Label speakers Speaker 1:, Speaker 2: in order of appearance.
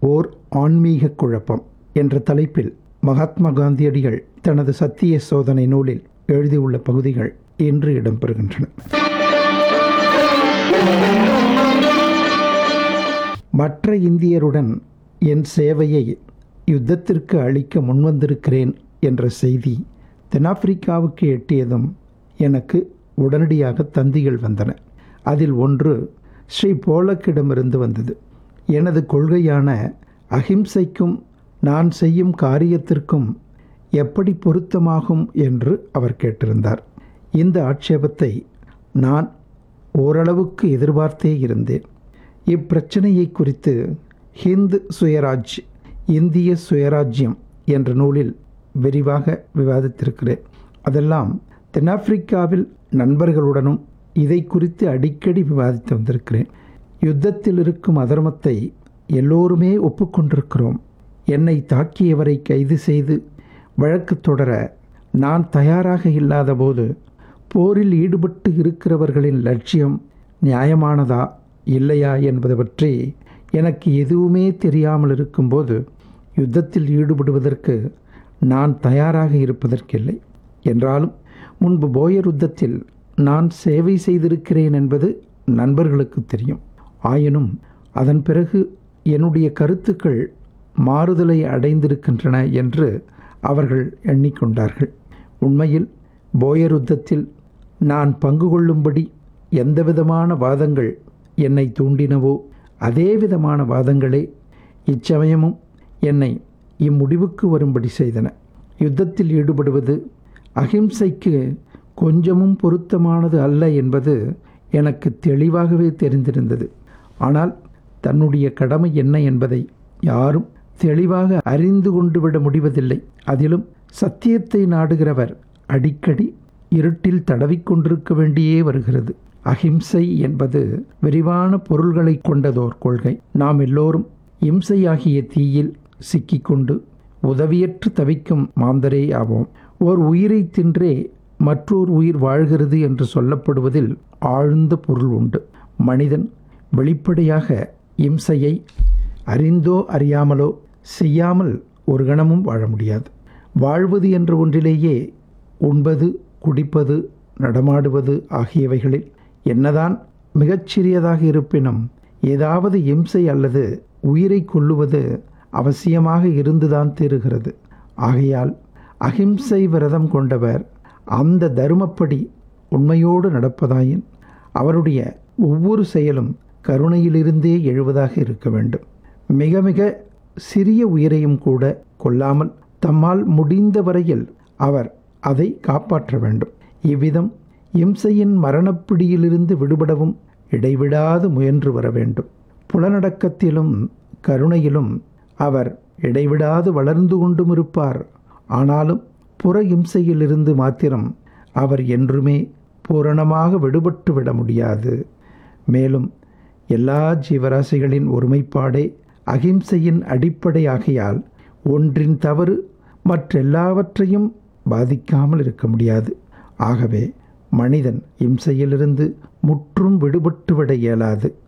Speaker 1: ஓர் ஆன்மீக குழப்பம் என்ற தலைப்பில் மகாத்மா காந்தியடிகள் தனது சத்திய சோதனை நூலில் எழுதியுள்ள பகுதிகள் இன்று இடம்பெறுகின்றன மற்ற இந்தியருடன் என் சேவையை யுத்தத்திற்கு அளிக்க முன்வந்திருக்கிறேன் என்ற செய்தி தென்னாப்பிரிக்காவுக்கு எட்டியதும் எனக்கு உடனடியாக தந்திகள் வந்தன அதில் ஒன்று ஸ்ரீ போலக்கிடமிருந்து வந்தது எனது கொள்கையான அகிம்சைக்கும் நான் செய்யும் காரியத்திற்கும் எப்படி பொருத்தமாகும் என்று அவர் கேட்டிருந்தார் இந்த ஆட்சேபத்தை நான் ஓரளவுக்கு எதிர்பார்த்தே இருந்தேன் இப்பிரச்சனையை குறித்து ஹிந்து சுயராஜ் இந்திய சுயராஜ்யம் என்ற நூலில் விரிவாக விவாதித்திருக்கிறேன் அதெல்லாம் தென்னாப்பிரிக்காவில் நண்பர்களுடனும் இதை குறித்து அடிக்கடி விவாதித்து வந்திருக்கிறேன் யுத்தத்தில் இருக்கும் அதர்மத்தை எல்லோருமே ஒப்புக்கொண்டிருக்கிறோம் என்னை தாக்கியவரை கைது செய்து வழக்கு தொடர நான் தயாராக இல்லாதபோது போரில் ஈடுபட்டு இருக்கிறவர்களின் லட்சியம் நியாயமானதா இல்லையா என்பது பற்றி எனக்கு எதுவுமே தெரியாமல் இருக்கும்போது யுத்தத்தில் ஈடுபடுவதற்கு நான் தயாராக இருப்பதற்கில்லை என்றாலும் முன்பு போயர் யுத்தத்தில் நான் சேவை செய்திருக்கிறேன் என்பது நண்பர்களுக்கு தெரியும் ஆயினும் அதன் பிறகு என்னுடைய கருத்துக்கள் மாறுதலை அடைந்திருக்கின்றன என்று அவர்கள் எண்ணிக்கொண்டார்கள் உண்மையில் போயர் யுத்தத்தில் நான் பங்கு கொள்ளும்படி எந்தவிதமான வாதங்கள் என்னை தூண்டினவோ அதே விதமான வாதங்களே இச்சமயமும் என்னை இம்முடிவுக்கு வரும்படி செய்தன யுத்தத்தில் ஈடுபடுவது அகிம்சைக்கு கொஞ்சமும் பொருத்தமானது அல்ல என்பது எனக்கு தெளிவாகவே தெரிந்திருந்தது ஆனால் தன்னுடைய கடமை என்ன என்பதை யாரும் தெளிவாக அறிந்து கொண்டு விட முடிவதில்லை அதிலும் சத்தியத்தை நாடுகிறவர் அடிக்கடி இருட்டில் தடவிக்கொண்டிருக்க வேண்டியே வருகிறது அஹிம்சை என்பது விரிவான பொருள்களை கொண்டதோர் கொள்கை நாம் எல்லோரும் இம்சையாகிய தீயில் சிக்கிக்கொண்டு உதவியற்று தவிக்கும் மாந்தரே ஆவோம் ஓர் உயிரை தின்றே மற்றொரு உயிர் வாழ்கிறது என்று சொல்லப்படுவதில் ஆழ்ந்த பொருள் உண்டு மனிதன் வெளிப்படையாக இம்சையை அறிந்தோ அறியாமலோ செய்யாமல் ஒரு கணமும் வாழ முடியாது வாழ்வது என்ற ஒன்றிலேயே உண்பது குடிப்பது நடமாடுவது ஆகியவைகளில் என்னதான் மிகச்சிறியதாக இருப்பினும் ஏதாவது இம்சை அல்லது உயிரை கொல்லுவது அவசியமாக இருந்துதான் தீருகிறது ஆகையால் அகிம்சை விரதம் கொண்டவர் அந்த தருமப்படி உண்மையோடு நடப்பதாயின் அவருடைய ஒவ்வொரு செயலும் கருணையிலிருந்தே எழுவதாக இருக்க வேண்டும் மிக மிக சிறிய உயிரையும் கூட கொல்லாமல் தம்மால் முடிந்த வரையில் அவர் அதை காப்பாற்ற வேண்டும் இவ்விதம் இம்சையின் மரணப்பிடியிலிருந்து விடுபடவும் இடைவிடாது முயன்று வர வேண்டும் புலனடக்கத்திலும் கருணையிலும் அவர் இடைவிடாது வளர்ந்து கொண்டும் இருப்பார் ஆனாலும் புற இம்சையிலிருந்து மாத்திரம் அவர் என்றுமே பூரணமாக விடுபட்டு விட முடியாது மேலும் எல்லா ஜீவராசிகளின் ஒருமைப்பாடே அகிம்சையின் அடிப்படை ஆகையால் ஒன்றின் தவறு மற்றெல்லாவற்றையும் பாதிக்காமல் இருக்க முடியாது ஆகவே மனிதன் இம்சையிலிருந்து முற்றும் விடுபட்டு விட இயலாது